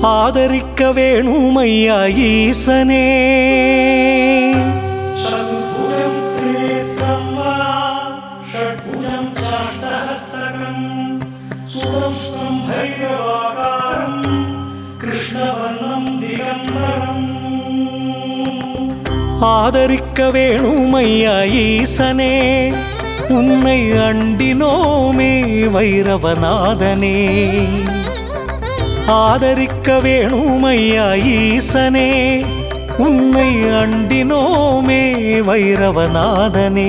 ஆதரிக்க வேணுமையா ஈசனே चतुर्भुजं त्रिनेत्रं वा षड्भुजं चाष्टहस्तकं सुदंष्ट्रं भैरवाकारं कृष्णवर्णं दिगम्बरम् ஆதரிக்க வேணுமையா ஈசனே உன்னை அண்டினோமே வைரவநாதனே ஆதரிக்க வேணுமையா ஈசனே உன்னை அண்டினோமே வைரவநாதனே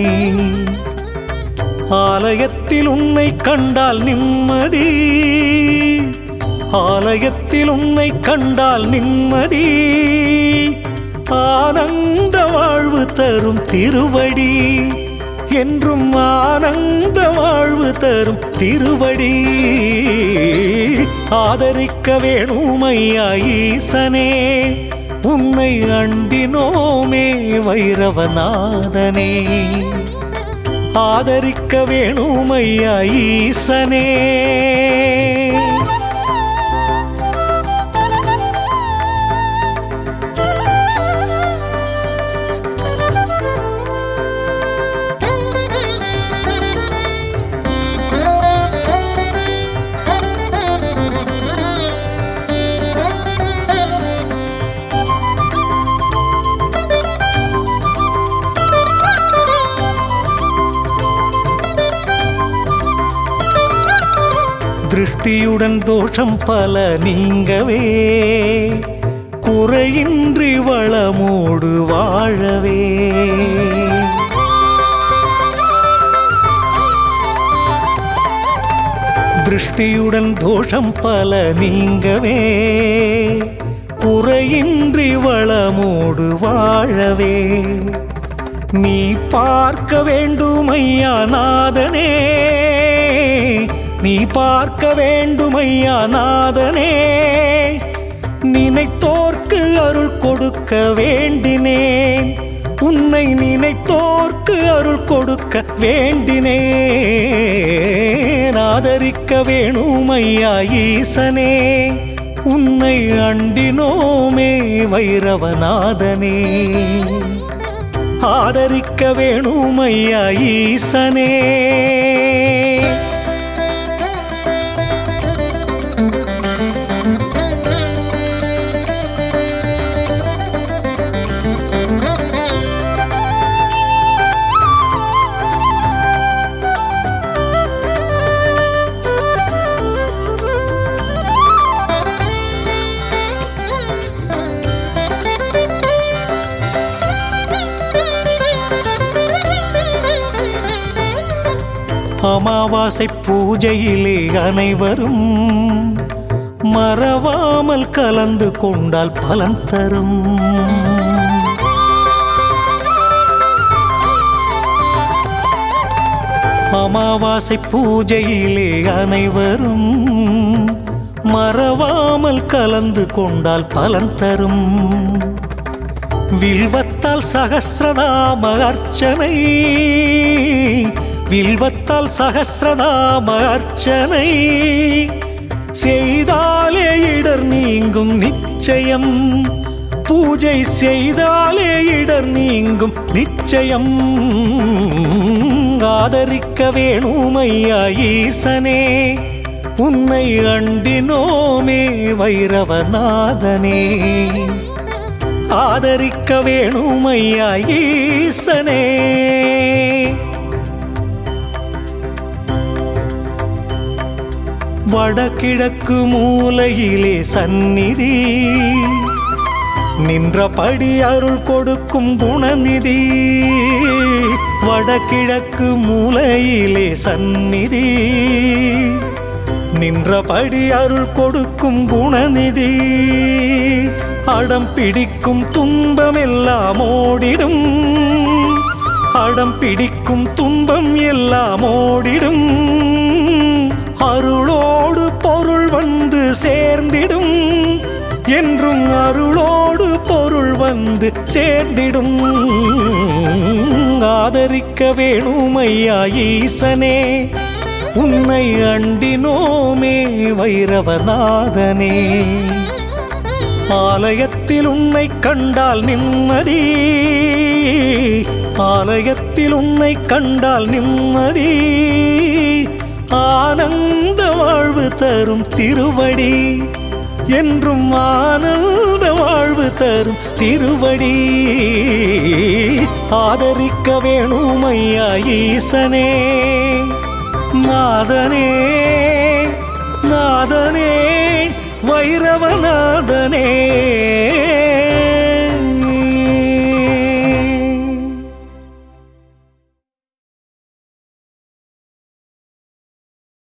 ஆலயத்தில் உன்னை கண்டால் நிம்மதி ஆலயத்தில் உன்னை கண்டால் நிம்மதி ஆனந்த வாழ்வு தரும் திருவடி என்றும் ஆனந்த வாழ்வு தரும் திருவடி ஆதரிக்க வேணுமையா ஈசனே உன்னை அண்டினோமே வைரவநாதனே ஆதரிக்க வேணுமையா ஈசனே திருஷ்டியுடன் தோஷம் பல நீங்கவே குறையின்றி வளமோடு வாழவே திருஷ்டியுடன் தோஷம் பல நீங்கவே குறையின்றி வளமோடு வாழவே நீ பார்க்க வேண்டும் ஐயா நாதனே நீ பார்க்க வேண்டும் ஐயா நாதனே நினைத்தோர்க்கு அருள் கொடுக்க வேண்டினேன் உன்னை நினைத்தோர்க்கு அருள் கொடுக்க வேண்டினேன் ஆதரிக்க வேணும் ஐயா ஈசனே உன்னை அண்டினோமே வைரவநாதனே ஆதரிக்க வேணும் ஐயா ஈசனே அமாவாசை பூஜையிலே அனைவரும் மறவாமல் கலந்து கொண்டால் பலன் தரும் அமாவாசை பூஜையிலே அனைவரும் மறவாமல் கலந்து கொண்டால் பலன் தரும் வில்வத்தால் சகசிரநாம அர்ச்சனை வில்வத்தால் சகசிரநாம அர்ச்சனை செய்தாலே இடர் நீங்கும் நிச்சயம் பூஜை செய்தாலே இடர் நீங்கும் நிச்சயம் ஆதரிக்க வேணுமையா ஈசனே உன்னை அண்டினோமே வைரவநாதனே ஆதரிக்க வேணுமையா ஈசனே வடகிழக்கு மூலையிலே சந்நிதி நின்றபடி அருள் கொடுக்கும் குணநிதி வடகிழக்கு மூலையிலே சந்நிதி நின்றபடி அருள் கொடுக்கும் குணநிதி அடம் பிடிக்கும் துன்பம் எல்லாம் ஓடிடும் அடம் பிடிக்கும் துன்பம் எல்லாம் ஓடிடும் அருளோடு பொருள் வந்து சேர்ந்திடும் என்றும் அருளோடு பொருள் வந்து சேர்ந்திடும் ஆதரிக்க வேணுமையா ஈசனே உன்னை அண்டினோமே வைரவநாதனே ஆலயத்தில் உன்னை கண்டால் நிம்மதி ஆலயத்தில் உன்னை கண்டால் நிம்மதி ஆனந்த வாழ்வு தரும் திருவடி என்றும் ஆனந்த வாழ்வு தரும் திருவடி ஆதரிக்க வேணும் ஐயா ஈசனே நாதனே நாதனே வைரவநாதனே